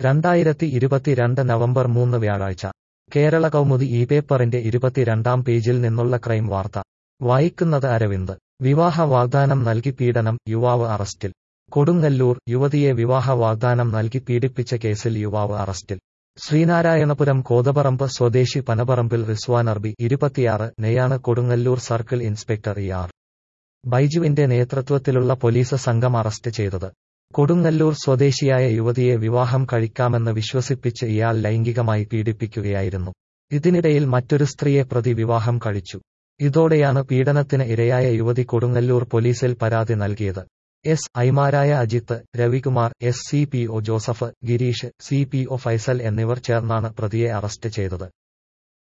രണ്ടായിരത്തി ഇരുപത്തിരണ്ട് നവംബർ മൂന്ന് വ്യാഴാഴ്ച കേരള കൗമുദി ഈ പേപ്പറിന്റെ ഇരുപത്തിരണ്ടാം പേജിൽ നിന്നുള്ള ക്രൈം വാർത്ത വായിക്കുന്നത് അരവിന്ദ് വിവാഹ വാഗ്ദാനം നൽകി പീഡനം യുവാവ് അറസ്റ്റിൽ കൊടുങ്ങല്ലൂർ യുവതിയെ വിവാഹ വാഗ്ദാനം നൽകി പീഡിപ്പിച്ച കേസിൽ യുവാവ് അറസ്റ്റിൽ ശ്രീനാരായണപുരം കോതപറമ്പ് സ്വദേശി പനപറമ്പിൽ റിസ്വാൻ അർബി ഇരുപത്തിയാറ് നെയാണ് Kodungallur circle inspector E R ബൈജുവിന്റെ നേതൃത്വത്തിലുള്ള പോലീസ് സംഘം അറസ്റ്റ് ചെയ്തത് കൊടുങ്ങല്ലൂർ സ്വദേശിയായ യുവതിയെ വിവാഹം കഴിക്കാമെന്ന് വിശ്വസിപ്പിച്ച് ഇയാൾ ലൈംഗികമായി പീഡിപ്പിക്കുകയായിരുന്നു ഇതിനിടയിൽ മറ്റൊരു സ്ത്രീയെ പ്രതി വിവാഹം കഴിച്ചു ഇതോടെയാണ് പീഡനത്തിന് ഇരയായ യുവതി കൊടുങ്ങല്ലൂർ പോലീസിൽ പരാതി നൽകിയത് എസ് ഐമാരായ Ajith Ravikumar S C P O Joseph Gireesh C P O Faisal എന്നിവർ ചേർന്നാണ് പ്രതിയെ അറസ്റ്റ് ചെയ്തത്